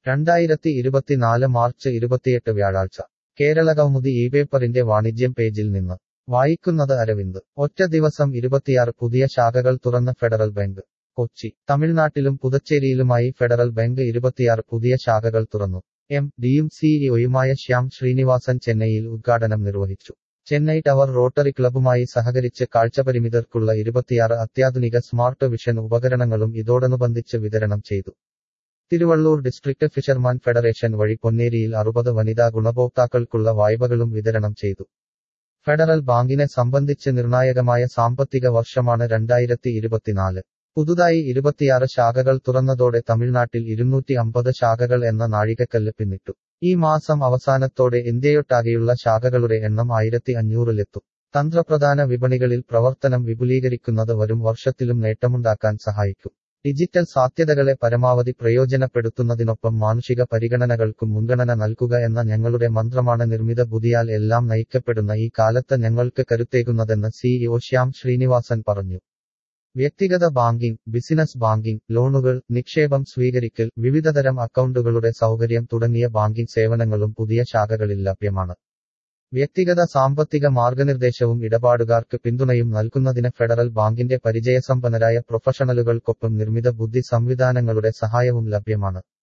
രണ്ടായിരത്തി ഇരുപത്തിനാല് മാർച്ച് ഇരുപത്തിയെട്ട് വ്യാഴാഴ്ച കേരള കൗമുദി ഈ പേപ്പറിന്റെ വാണിജ്യം പേജിൽ നിന്ന് വായിക്കുന്നത് അരവിന്ദ് ഒറ്റ ദിവസം ഇരുപത്തിയാറ് പുതിയ ശാഖകൾ തുറന്ന ഫെഡറൽ ബാങ്ക് കൊച്ചി തമിഴ്നാട്ടിലും പുതുച്ചേരിയിലുമായി ഫെഡറൽ ബാങ്ക് ഇരുപത്തിയാറ് പുതിയ ശാഖകൾ തുറന്നു എം ഡിയും സിഇഒയുമായ ശ്യാം ശ്രീനിവാസൻ ചെന്നൈയിൽ ഉദ്ഘാടനം നിർവഹിച്ചു ചെന്നൈ ടവർ റോട്ടറി ക്ലബുമായി സഹകരിച്ച് കാഴ്ചപരിമിതർക്കുള്ള ഇരുപത്തിയാറ് അത്യാധുനിക സ്മാർട്ട് വിഷൻ ഉപകരണങ്ങളും ഇതോടനുബന്ധിച്ച് വിതരണം ചെയ്തു തിരുവള്ളൂർ ഡിസ്ട്രിക്ട് ഫിഷർമാൻ ഫെഡറേഷൻ വഴി പൊന്നേരിയിൽ അറുപത് വനിതാ ഗുണഭോക്താക്കൾക്കുള്ള വായ്പകളും വിതരണം ചെയ്തു ഫെഡറൽ ബാങ്കിനെ സംബന്ധിച്ച് നിർണായകമായ സാമ്പത്തിക വർഷമാണ് രണ്ടായിരത്തി ഇരുപത്തിനാല് പുതുതായി ഇരുപത്തിയാറ് ശാഖകൾ തുറന്നതോടെ തമിഴ്നാട്ടിൽ ഇരുന്നൂറ്റി അമ്പത് ശാഖകൾ എന്ന നാഴികക്കല്ല് പിന്നിട്ടു ഈ മാസം അവസാനത്തോടെ ഇന്ത്യയൊട്ടാകെയുള്ള ശാഖകളുടെ എണ്ണം ആയിരത്തി അഞ്ഞൂറിലെത്തും തന്ത്രപ്രധാന വിപണികളിൽ പ്രവർത്തനം വിപുലീകരിക്കുന്നത് വരും വർഷത്തിലും നേട്ടമുണ്ടാക്കാൻ സഹായിക്കും ഡിജിറ്റൽ സാധ്യതകളെ പരമാവധി പ്രയോജനപ്പെടുത്തുന്നതിനൊപ്പം മാനുഷിക പരിഗണനകൾക്കും മുൻഗണന നൽകുക എന്ന ഞങ്ങളുടെ മന്ത്രമാണ് നിർമ്മിത ബുദ്ധിയാൽ എല്ലാം നയിക്കപ്പെടുന്ന ഈ കാലത്ത് ഞങ്ങൾക്ക് കരുത്തേകുന്നതെന്ന് സിഇഒ ശ്യാം ശ്രീനിവാസൻ പറഞ്ഞു വ്യക്തിഗത ബാങ്കിംഗ് ബിസിനസ് ബാങ്കിംഗ് ലോണുകൾ നിക്ഷേപം സ്വീകരിക്കൽ വിവിധതരം അക്കൗണ്ടുകളുടെ സൗകര്യം തുടങ്ങിയ ബാങ്കിംഗ് സേവനങ്ങളും പുതിയ ശാഖകളിൽ ലഭ്യമാണ് വ്യക്തിഗത സാമ്പത്തിക മാർഗനിർദ്ദേശവും ഇടപാടുകാർക്ക് പിന്തുണയും നൽകുന്നതിന് ഫെഡറൽ ബാങ്കിന്റെ പരിചയസമ്പന്നരായ പ്രൊഫഷണലുകൾക്കൊപ്പം നിർമ്മിത ബുദ്ധി സംവിധാനങ്ങളുടെ സഹായവും ലഭ്യമാണ്